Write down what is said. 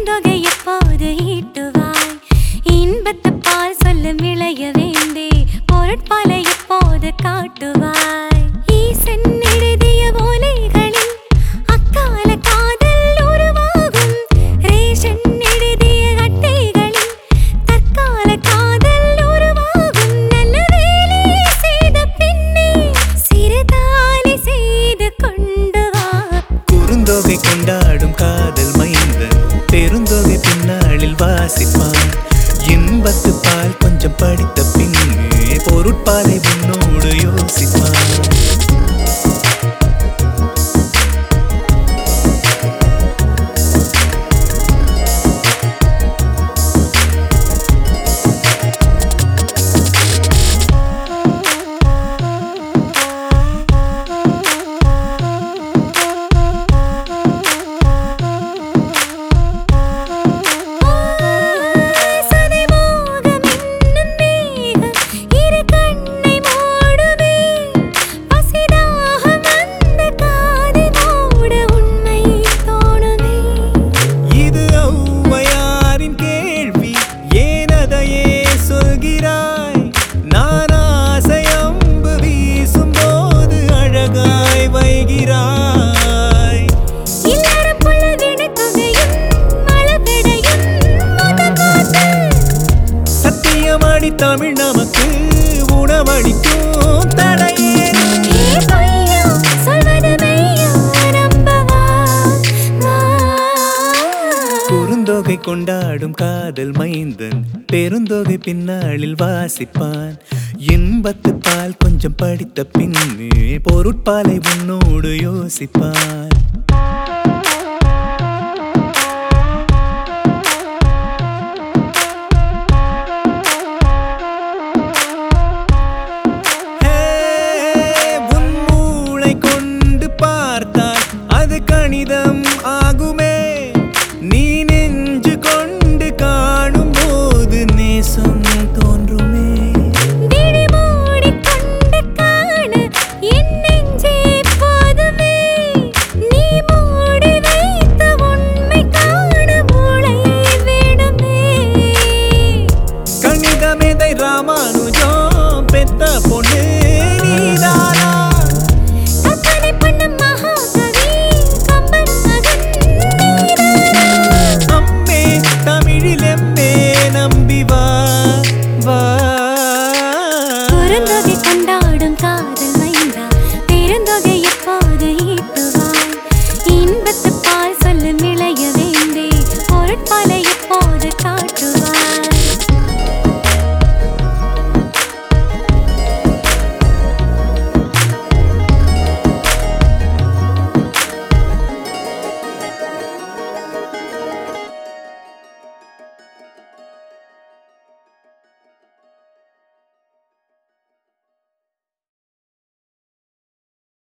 பெருந்தொகை எப்போது ஈட்டுவாய் இன்பத்து பால் சொல்லும் இளைய வேந்தே பொருட்பால எப்போது காட்டுவாய் ஈசன் எழுதிய ஓலைகளில் அக்கால காதல் உருவாகும் ரேஷன் எழுதிய அட்டைகளில் தற்கால காதல் உருவாகும் நல்ல வேலை செய்த பின்னே சிறுதாலி செய்து கொண்டு வா குறுந்தொகை கொண்டாடும் காதல் மைந்தன் பெருந்தொகை பின்னாளில் வாசிப்பான் இன்பத்து பால் கொஞ்சம் படித்த பின்னே பொருட்பாலை உன்னோடு யோசிப்பான் சதிமோகம் என்னும் மேகம் இரு கண்ணை மூடுமே பசிதாகம் அந்த காதை மூட உண்மை தோணுமே இது ஔவையாரின் கேள்வி ஏன் அதையே சொல்கிறாய் நான் ஆசை அம்பு வீசும் போது அழகாய் வைகிறாய் இல்லறம் புள்ள விடத்தொகையும் மழபெடையும் மதகாத்து சத்தியமாடி தமிழ் நமக்கு உணவளிக்கும் தடையேன் ஏ பொய்யோ சொல்வது மெய்யோ நம்பவா வா குறுந்தொகை கொண்டாடும் காதல் மைந்தன் பெருந்தொகை பின்னாளில் வாசிப்பான் இன்பத்து பால் கொஞ்சம் படித்த பின்னே பொருட்பாலை உன்னோடு யோசிப்பான்